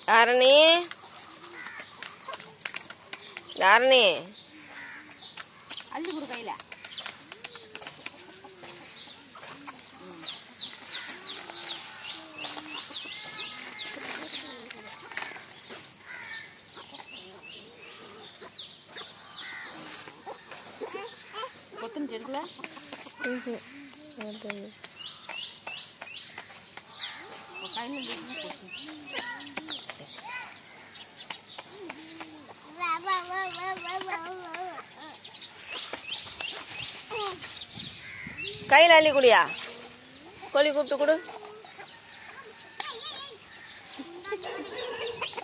தாரணி தாரணி அள்ளி கொடு கையில கொத்தமல்லி எடுக்கல உன் கையில இருந்து கொத்து. கையில் அள்ளி குடியா கோழி கூப்பிட்டு கொடு